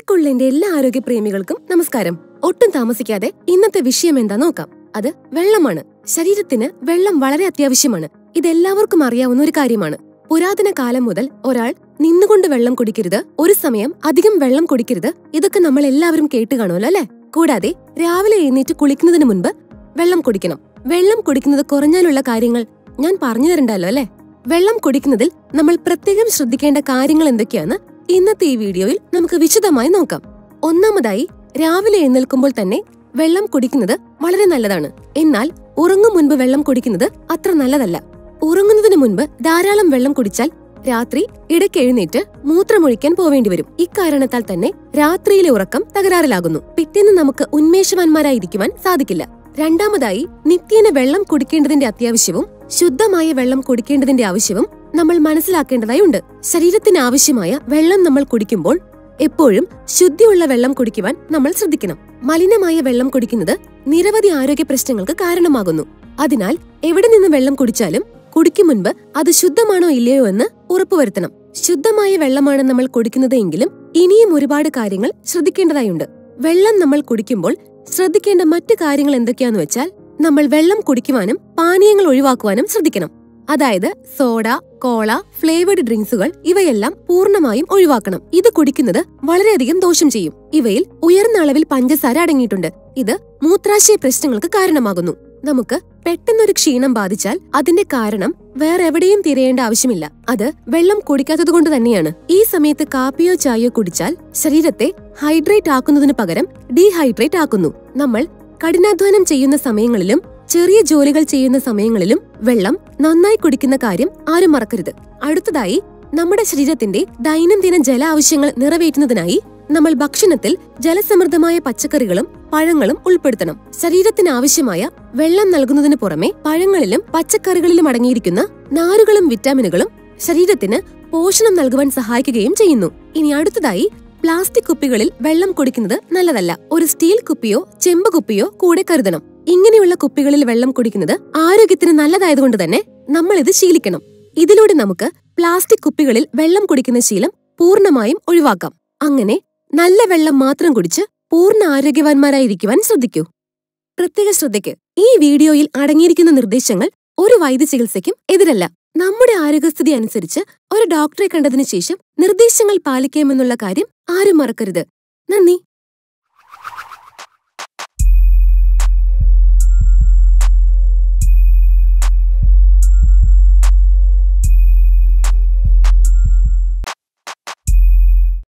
തിരക്കുള്ള എന്റെ എല്ലാ ആരോഗ്യപ്രേമികൾക്കും നമസ്കാരം ഒട്ടും താമസിക്കാതെ ഇന്നത്തെ വിഷയം എന്താ നോക്കാം അത് വെള്ളമാണ് ശരീരത്തിന് വെള്ളം വളരെ അത്യാവശ്യമാണ് ഇതെല്ലാവർക്കും അറിയാവുന്ന ഒരു കാര്യമാണ് പുരാതന കാലം മുതൽ ഒരാൾ നിന്നുകൊണ്ട് വെള്ളം കുടിക്കരുത് ഒരു സമയം അധികം വെള്ളം കുടിക്കരുത് ഇതൊക്കെ നമ്മൾ എല്ലാവരും കേട്ട് കാണുമല്ലോ അല്ലെ കൂടാതെ രാവിലെ എഴുന്നേറ്റ് കുളിക്കുന്നതിന് മുൻപ് വെള്ളം കുടിക്കണം വെള്ളം കുടിക്കുന്നത് കുറഞ്ഞാലുള്ള കാര്യങ്ങൾ ഞാൻ പറഞ്ഞു തരണ്ടല്ലോ അല്ലെ വെള്ളം കുടിക്കുന്നതിൽ നമ്മൾ പ്രത്യേകം ശ്രദ്ധിക്കേണ്ട കാര്യങ്ങൾ എന്തൊക്കെയാണ് ഇന്നത്തെ ഈ വീഡിയോയിൽ നമുക്ക് വിശദമായി നോക്കാം ഒന്നാമതായി രാവിലെ എഴുന്നേൽക്കുമ്പോൾ തന്നെ വെള്ളം കുടിക്കുന്നത് വളരെ നല്ലതാണ് എന്നാൽ ഉറങ്ങും മുൻപ് വെള്ളം കുടിക്കുന്നത് അത്ര നല്ലതല്ല ഉറങ്ങുന്നതിന് മുൻപ് ധാരാളം വെള്ളം കുടിച്ചാൽ രാത്രി ഇടയ്ക്ക് എഴുന്നേറ്റ് മൂത്രമൊഴിക്കാൻ പോവേണ്ടി വരും ഇക്കാരണത്താൽ തന്നെ രാത്രിയിലെ ഉറക്കം തകരാറിലാകുന്നു പിറ്റേന്ന് നമുക്ക് ഉന്മേഷവാന്മാരായിരിക്കുവാൻ സാധിക്കില്ല രണ്ടാമതായി നിത്യേന വെള്ളം കുടിക്കേണ്ടതിന്റെ അത്യാവശ്യവും ശുദ്ധമായ വെള്ളം കുടിക്കേണ്ടതിന്റെ ആവശ്യവും നമ്മൾ മനസ്സിലാക്കേണ്ടതായി ഉണ്ട് ശരീരത്തിന് ആവശ്യമായ വെള്ളം നമ്മൾ കുടിക്കുമ്പോൾ എപ്പോഴും ശുദ്ധിയുള്ള വെള്ളം കുടിക്കുവാൻ നമ്മൾ ശ്രദ്ധിക്കണം മലിനമായ വെള്ളം കുടിക്കുന്നത് നിരവധി ആരോഗ്യ പ്രശ്നങ്ങൾക്ക് കാരണമാകുന്നു അതിനാൽ എവിടെ നിന്ന് വെള്ളം കുടിച്ചാലും കുടിക്കും മുൻപ് അത് ശുദ്ധമാണോ ഇല്ലയോ എന്ന് ഉറപ്പുവരുത്തണം ശുദ്ധമായ വെള്ളമാണ് നമ്മൾ കുടിക്കുന്നത് എങ്കിലും ഇനിയും ഒരുപാട് കാര്യങ്ങൾ ശ്രദ്ധിക്കേണ്ടതായുണ്ട് വെള്ളം നമ്മൾ കുടിക്കുമ്പോൾ ശ്രദ്ധിക്കേണ്ട മറ്റു കാര്യങ്ങൾ എന്തൊക്കെയാന്ന് വെച്ചാൽ നമ്മൾ വെള്ളം കുടിക്കുവാനും പാനീയങ്ങൾ ഒഴിവാക്കുവാനും ശ്രദ്ധിക്കണം അതായത് സോഡ കോള ഫ്ലേവേർഡ് ഡ്രിങ്ക്സുകൾ ഇവയെല്ലാം പൂർണ്ണമായും ഒഴിവാക്കണം ഇത് കുടിക്കുന്നത് വളരെയധികം ദോഷം ചെയ്യും ഇവയിൽ ഉയർന്ന അളവിൽ പഞ്ചസാര അടങ്ങിയിട്ടുണ്ട് ഇത് മൂത്രാശയ പ്രശ്നങ്ങൾക്ക് കാരണമാകുന്നു നമുക്ക് പെട്ടെന്നൊരു ക്ഷീണം ബാധിച്ചാൽ അതിന്റെ കാരണം വേറെ എവിടെയും തിരയേണ്ട ആവശ്യമില്ല അത് വെള്ളം കുടിക്കാത്തതുകൊണ്ട് തന്നെയാണ് ഈ സമയത്ത് കാപ്പിയോ ചായയോ കുടിച്ചാൽ ശരീരത്തെ ഹൈഡ്രേറ്റ് ആക്കുന്നതിന് പകരം ഡീഹൈഡ്രേറ്റ് ആക്കുന്നു നമ്മൾ കഠിനാധ്വാനം ചെയ്യുന്ന സമയങ്ങളിലും ചെറിയ ജോലികൾ ചെയ്യുന്ന സമയങ്ങളിലും വെള്ളം നന്നായി കുടിക്കുന്ന കാര്യം ആരും മറക്കരുത് അടുത്തതായി നമ്മുടെ ശരീരത്തിന്റെ ദൈനംദിന ജല ആവശ്യങ്ങൾ നിറവേറ്റുന്നതിനായി നമ്മൾ ഭക്ഷണത്തിൽ ജലസമൃദ്ധമായ പച്ചക്കറികളും പഴങ്ങളും ഉൾപ്പെടുത്തണം ശരീരത്തിന് ആവശ്യമായ വെള്ളം നൽകുന്നതിന് പുറമെ പഴങ്ങളിലും പച്ചക്കറികളിലും അടങ്ങിയിരിക്കുന്ന നാരുകളും വിറ്റാമിനുകളും ശരീരത്തിന് പോഷണം നൽകുവാൻ സഹായിക്കുകയും ചെയ്യുന്നു ഇനി അടുത്തതായി പ്ലാസ്റ്റിക് കുപ്പികളിൽ വെള്ളം കുടിക്കുന്നത് നല്ലതല്ല ഒരു സ്റ്റീൽ കുപ്പിയോ ചെമ്പ് കുപ്പിയോ കൂടെ കരുതണം ഇങ്ങനെയുള്ള കുപ്പികളിൽ വെള്ളം കുടിക്കുന്നത് ആരോഗ്യത്തിന് നല്ലതായതുകൊണ്ട് തന്നെ നമ്മൾ ഇത് ശീലിക്കണം ഇതിലൂടെ നമുക്ക് പ്ലാസ്റ്റിക് കുപ്പികളിൽ വെള്ളം കുടിക്കുന്ന ശീലം പൂർണ്ണമായും ഒഴിവാക്കാം അങ്ങനെ നല്ല വെള്ളം മാത്രം കുടിച്ച് പൂർണ്ണ ആരോഗ്യവാന്മാരായിരിക്കുവാൻ ശ്രദ്ധിക്കൂ പ്രത്യേക ശ്രദ്ധയ്ക്ക് ഈ വീഡിയോയിൽ അടങ്ങിയിരിക്കുന്ന നിർദ്ദേശങ്ങൾ ഒരു വൈദ്യ ചികിത്സയ്ക്കും എതിരല്ല നമ്മുടെ ആരോഗ്യസ്ഥിതി അനുസരിച്ച് ഒരു ഡോക്ടറെ കണ്ടതിനു ശേഷം നിർദ്ദേശങ്ങൾ പാലിക്കാമെന്നുള്ള കാര്യം ആരും മറക്കരുത് നന്ദി